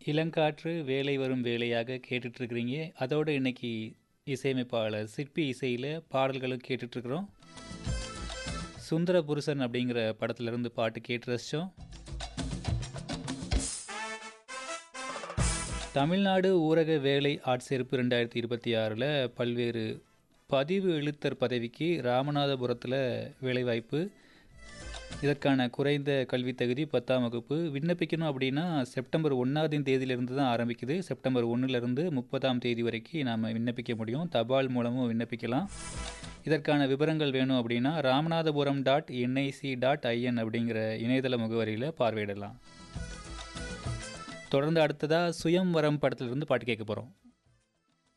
இளங்காற்று வேலை வரும் வேலையாக கேட்டுட்ருக்கிறீங்க அதோடு இன்னைக்கு இசையமைப்பாளர் சிற்பி இசையில் பாடல்களும் கேட்டுட்ருக்குறோம் சுந்தர புருஷன் அப்படிங்கிற படத்துலேருந்து பாட்டு கேட்டு ரசித்தோம் தமிழ்நாடு ஊரக வேலை ஆட்சேர்ப்பு ரெண்டாயிரத்தி இருபத்தி ஆறில் பல்வேறு பதிவு எழுத்தர் பதவிக்கு ராமநாதபுரத்தில் வேலைவாய்ப்பு இதற்கான குறைந்த கல்வித் தகுதி பத்தாம் வகுப்பு விண்ணப்பிக்கணும் அப்படின்னா செப்டம்பர் ஒன்றாம் தேதியிலிருந்து தான் ஆரம்பிக்குது செப்டம்பர் ஒன்றுலேருந்து முப்பதாம் தேதி வரைக்கும் நாம் விண்ணப்பிக்க முடியும் தபால் மூலமும் விண்ணப்பிக்கலாம் இதற்கான விவரங்கள் வேணும் அப்படின்னா Ramanathapuram dot NIC dot IN அப்படிங்கிற இணையதள முகவரியில் பார்வையிடலாம் தொடர்ந்து அடுத்ததாக சுயம்வரம் படத்திலிருந்து பாட்டு கேட்க போகிறோம்